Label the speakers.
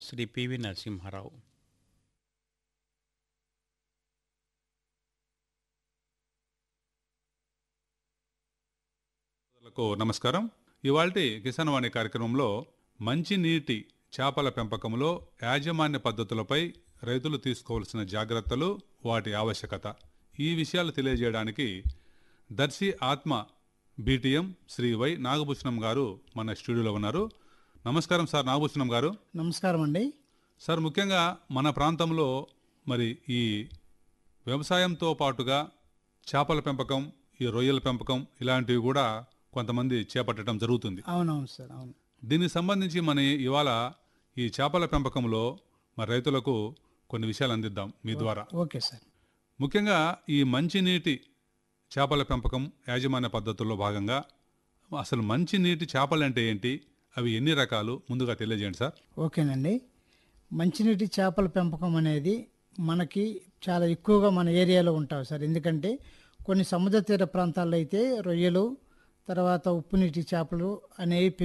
Speaker 1: Shri PV Narasimha Rao
Speaker 2: శ్రోతలకు నమస్కారం ఇవాల్టి కిసాన్ వాణి కార్యక్రమంలో మంచినీటి చేపల పెంపకంలో యాజమాన్య పద్ధతులపై రైతులు తీసుకోవాల్సిన జాగ్రత్తలు వాటి ఆవశ్యకత ఈ విషయాలు తెలియజేయడానికి దర్శి ఆత్మ బీటీఎం శ్రీ వై నాగభూషణం గారు మన స్టూడియోలో ఉన్నారు నమస్కారం సార్ నాగభూషణం గారు
Speaker 3: నమస్కారం అండి
Speaker 2: సార్ ముఖ్యంగా మన ప్రాంతంలో మరి ఈ వ్యవసాయంతో పాటుగా చేపల పెంపకం ఈ రొయ్యల పెంపకం ఇలాంటివి కూడా కొంతమంది చేపట్టడం జరుగుతుంది
Speaker 3: అవునవును సార్ అవును
Speaker 2: దీనికి సంబంధించి మన ఇవాళ ఈ చేపల పెంపకంలో మరి రైతులకు కొన్ని విషయాలు అందిద్దాం మీ ద్వారా
Speaker 3: ఓకే సార్
Speaker 2: ముఖ్యంగా ఈ మంచినీటి చేపల పెంపకం యాజమాన్య పద్ధతుల్లో భాగంగా అసలు మంచినీటి చేపలు అంటే ఏంటి అవి ఎన్ని రకాలు ముందుగా తెలియజేయండి సార్
Speaker 3: ఓకేనండి మంచినీటి చేపల పెంపకం అనేది మనకి చాలా ఎక్కువగా మన ఏరియాలో ఉంటాయి సార్ ఎందుకంటే కొన్ని సముద్ర తీర ప్రాంతాల్లో అయితే రొయ్యలు తర్వాత ఉప్పు నీటి చేపలు అనేవి